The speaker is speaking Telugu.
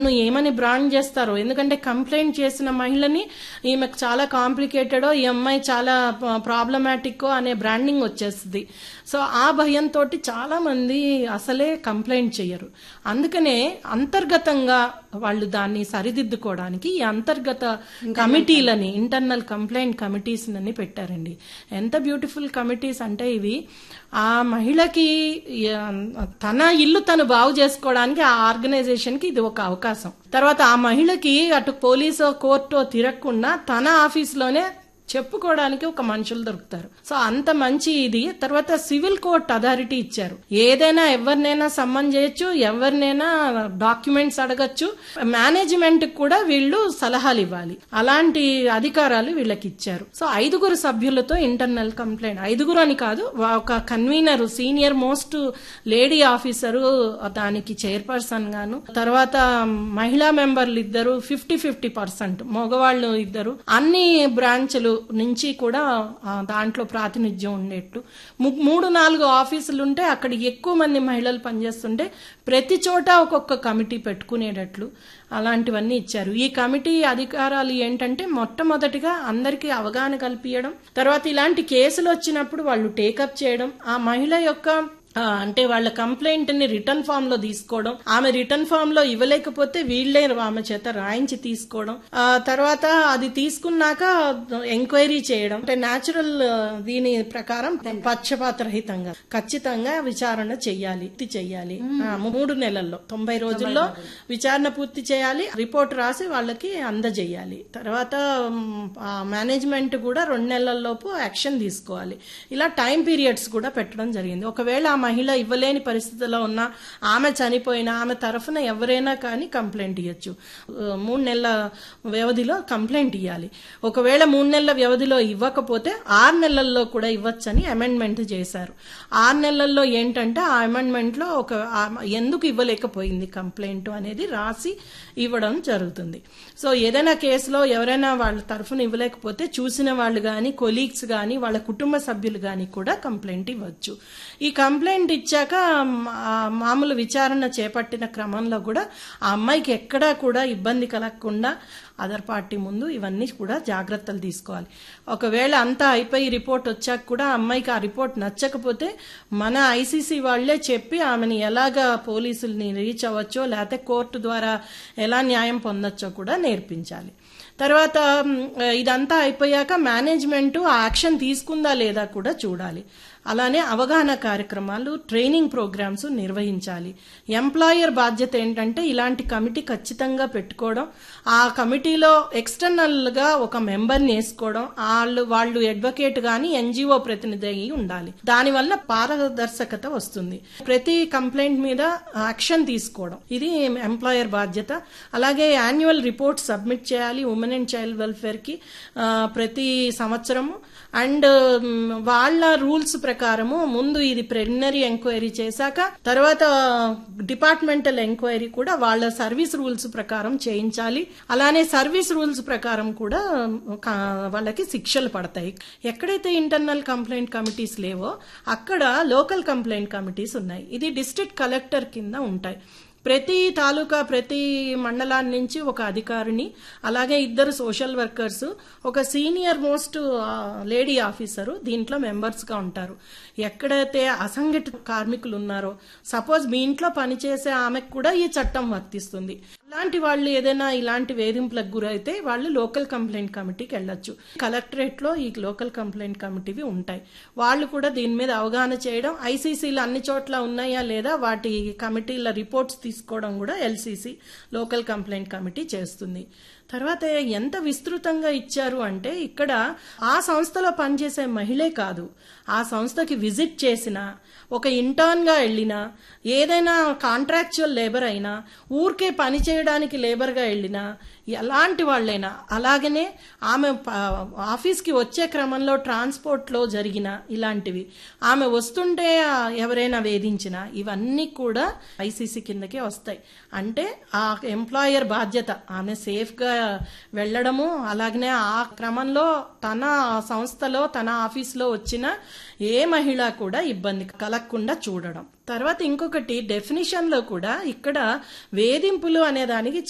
నువ్వు ఏమని బ్రాండ్ చేస్తారో ఎందుకంటే కంప్లైంట్ చేసిన మహిళని ఈమెకు చాలా కాంప్లికేటెడో ఈ అమ్మాయి చాలా ప్రాబ్లమాటిక్ అనే బ్రాండింగ్ వచ్చేస్తుంది సో ఆ భయంతో చాలా మంది అసలే కంప్లైంట్ చేయరు అందుకనే అంతర్గతంగా వాళ్ళు దాన్ని సరిదిద్దుకోవడానికి ఈ అంతర్గత కమిటీలని ఇంటర్నల్ కంప్లైంట్ కమిటీస్ అని పెట్టారండి ఎంత బ్యూటిఫుల్ కమిటీస్ అంటే ఇవి ఆ మహిళకి ఆ, తన ఇల్లు తను బాగు చేసుకోవడానికి ఆ ఆర్గనైజేషన్ కి ఇది ఒక అవకాశం తర్వాత ఆ మహిళకి అటు పోలీసో కోర్టో తిరగకుండా తన ఆఫీస్లోనే చెప్పుకోవడానికి ఒక మనుషులు దొరుకుతారు సో అంత మంచి ఇది తర్వాత సివిల్ కోర్ట్ అథారిటీ ఇచ్చారు ఏదైనా ఎవరినైనా సమ్మన్ చేయొచ్చు ఎవరినైనా డాక్యుమెంట్స్ అడగచ్చు మేనేజ్మెంట్ కూడా వీళ్ళు సలహాలు ఇవ్వాలి అలాంటి అధికారాలు వీళ్ళకి ఇచ్చారు సో ఐదుగురు సభ్యులతో ఇంటర్నల్ కంప్లైంట్ ఐదుగురు అని కాదు వా- ఒక convener senior most lady officer దానికి చైర్పర్సన్ గాను తర్వాత మహిళా మెంబర్లు ఇద్దరు ఫిఫ్టీ ఫిఫ్టీ పర్సెంట్ మగవాళ్ళు ఇద్దరు అన్ని బ్రాంచ్లు నుంచి కూడా ఆ, దాంట్లో ప్రాతినిధ్యం ఉండేట్టు ము- మూడు నాలుగు ఆఫీసులు ఉంటే అక్కడ ఎక్కువ మంది మహిళలు పనిచేస్తుంటే ప్రతి చోట ఒక్కొక్క కమిటీ పెట్టుకునేటట్లు అలాంటివన్నీ ఇచ్చారు ఈ కమిటీ అధికారాలు ఏంటంటే మొట్టమొదటిగా అందరికీ అవగాహన కల్పించడం తర్వాత ఇలాంటి కేసులు వచ్చినప్పుడు వాళ్ళు టేకప్ చేయడం ఆ మహిళ యొక్క ఆ, అంటే వాళ్ళ కంప్లైంట్ ని రిటర్న్ ఫామ్ లో తీసుకోవడం ఆమె రిటర్న్ ఫామ్ లో ఇవ్వలేకపోతే వీళ్ళే ఆమె చేత రాయించి తీసుకోవడం ఆ తర్వాత అది తీసుకున్నాక ఎంక్వైరీ చేయడం అంటే న్యాచురల్ దీని ప్రకారం పక్షపాత రహితంగా ఖచ్చితంగా విచారణ చెయ్యాలి పూర్తి చెయ్యాలి ఆ, మూడు నెలల్లో తొంభై రోజుల్లో విచారణ పూర్తి చేయాలి రిపోర్ట్ రాసి వాళ్ళకి అందజేయాలి తర్వాత మేనేజ్మెంట్ కూడా రెండు నెలల లోపు యాక్షన్ తీసుకోవాలి ఇలా టైం పీరియడ్స్ కూడా పెట్టడం జరిగింది ఒకవేళ ఆ మహిళ ఇవ్వలేని పరిస్థితిలో ఉన్న ఆమె చనిపోయినా ఆమె తరఫున ఎవరైనా కానీ కంప్లైంట్ ఇవ్వచ్చు ఆ, మూడు నెలల వ్యవధిలో కంప్లైంట్ ఇవ్వాలి ఒకవేళ మూడు నెలల వ్యవధిలో ఇవ్వకపోతే ఆరు నెలల్లో కూడా ఇవ్వచ్చని అమెండ్మెంట్ చేశారు ఆరు నెలల్లో ఏంటంటే ఆ అమెండ్మెంట్ లో ఒక ఆ ఎందుకు ఇవ్వలేకపోయింది కంప్లైంట్ అనేది రాసి ఇవ్వడం జరుగుతుంది సో ఏదైనా కేసులో ఎవరైనా వాళ్ళ తరఫున ఇవ్వలేకపోతే చూసిన వాళ్ళు కానీ కొలీగ్స్ కానీ వాళ్ళ కుటుంబ సభ్యులు కానీ కూడా కంప్లైంట్ ఇవ్వచ్చు ఈ కంప్లైంట్ ఇచ్చాక ఆ మామూలు విచారణ చేపట్టిన క్రమంలో కూడా ఆ అమ్మాయికి ఎక్కడా కూడా ఇబ్బంది కలగకుండా అదర్ పార్టీ ముందు ఇవన్నీ కూడా జాగ్రత్తలు తీసుకోవాలి ఒకవేళ అంతా అయిపోయి రిపోర్ట్ వచ్చాక కూడా ఆ అమ్మాయికి ఆ రిపోర్ట్ నచ్చకపోతే మన ఐసీసీ వాళ్లే చెప్పి ఆమెని ఎలాగా పోలీసుల్ని రీచ్ అవ్వచ్చో లేకపోతే కోర్టు ద్వారా ఎలా న్యాయం పొందొచ్చో కూడా నేర్పించాలి తర్వాత మ్, ఇదంతా అయిపోయాక మేనేజ్మెంట్ ఆ యాక్షన్ తీసుకుందా లేదా కూడా చూడాలి అలానే అవగాహన కార్యక్రమాలు ట్రైనింగ్ ప్రోగ్రామ్స్ నిర్వహించాలి ఎంప్లాయర్ బాధ్యత ఏంటంటే ఇలాంటి కమిటీ ఖచ్చితంగా పెట్టుకోవడం ఆ కమిటీలో ఎక్స్టర్నల్ గా ఒక మెంబర్ని వేసుకోవడం వాళ్ళు వాళ్ళు అడ్వకేట్ గాని ఎన్జిఓ ప్రతినిధి అయి ఉండాలి దానివల్ల పారదర్శకత వస్తుంది ప్రతి కంప్లైంట్ మీద యాక్షన్ తీసుకోవడం ఇది ఎంప్లాయర్ బాధ్యత అలాగే యాన్యువల్ రిపోర్ట్ సబ్మిట్ చేయాలి ఉమెన్ అండ్ చైల్డ్ వెల్ఫేర్ కి ఆ, ప్రతి సంవత్సరము అండ్ మ్, వాళ్ళ రూల్స్ ప్రకారము ముందు ఇది ప్రిలిమినరీ ఎంక్వైరీ చేశాక తర్వాత డిపార్ట్మెంటల్ ఎంక్వైరీ కూడా వాళ్ళ సర్వీస్ రూల్స్ ప్రకారం చేయించాలి అలానే సర్వీస్ రూల్స్ ప్రకారం కూడా కా- వాళ్ళకి శిక్షలు పడతాయి ఎక్కడైతే ఇంటర్నల్ కంప్లైంట్ కమిటీస్ లేవో అక్కడ లోకల్ కంప్లైంట్ కమిటీస్ ఉన్నాయి ఇది డిస్ట్రిక్ట్ కలెక్టర్ కింద ఉంటాయి ప్రతి తాలూకా ప్రతి మండలాన్ని నుంచి ఒక అధికారిని అలాగే ఇద్దరు సోషల్ వర్కర్స్ ఒక సీనియర్ మోస్ట్ లేడీ ఆఫీసరు దీంట్లో మెంబర్స్ గా ఉంటారు ఎక్కడైతే అసంఘటిత కార్మికులు ఉన్నారో సపోజ్ మీ ఇంట్లో పనిచేసే ఆమెకు కూడా ఈ చట్టం వర్తిస్తుంది అలాంటి వాళ్ళు ఏదైనా ఇలాంటి వేధింపులకు గురైతే వాళ్ళు లోకల్ కంప్లైంట్ కమిటీకి వెళ్ళొచ్చు కలెక్టరేట్ లో ఈ లోకల్ కంప్లైంట్ కమిటీవి ఉంటాయి వాళ్ళు కూడా దీని మీద అవగాహన చేయడం ఐసీసీలు అన్ని చోట్ల ఉన్నాయా లేదా వాటి కమిటీల రిపోర్ట్స్ తీసుకోవడం కూడా ఎల్సీసీ లోకల్ కంప్లైంట్ కమిటీ చేస్తుంది తర్వాత ఎంత విస్తృతంగా ఇచ్చారు అంటే ఇక్కడ ఆ సంస్థలో పనిచేసే మహిళే కాదు ఆ సంస్థకి విజిట్ చేసిన ఒక ఇంటర్న్ గా వెళ్ళినా ఏదైనా కాంట్రాక్చువల్ లేబర్ అయినా ఊరికే పని చేయడానికి లేబర్ గా వెళ్ళినా ఎలాంటి వాళ్ళైనా అలాగనే ఆమె ప- ఆఫీస్కి వచ్చే క్రమంలో ట్రాన్స్పోర్ట్ లో జరిగిన ఇలాంటివి ఆమె వస్తుంటే ఆ, ఎవరైనా వేధించినా ఇవన్నీ కూడా ఐసీసీ కిందకే వస్తాయి అంటే ఆ ఎంప్లాయర్ బాధ్యత ఆమె సేఫ్ గా వెళ్ళడము అలాగనే ఆ క్రమంలో తన సంస్థలో తన ఆఫీస్లో వచ్చిన ఏ మహిళ కూడా ఇబ్బంది కలగకుండా చూడడం తర్వాత ఇంకొకటి డెఫినిషన్ లో కూడా ఇక్కడ వేధింపులు అనే దానికి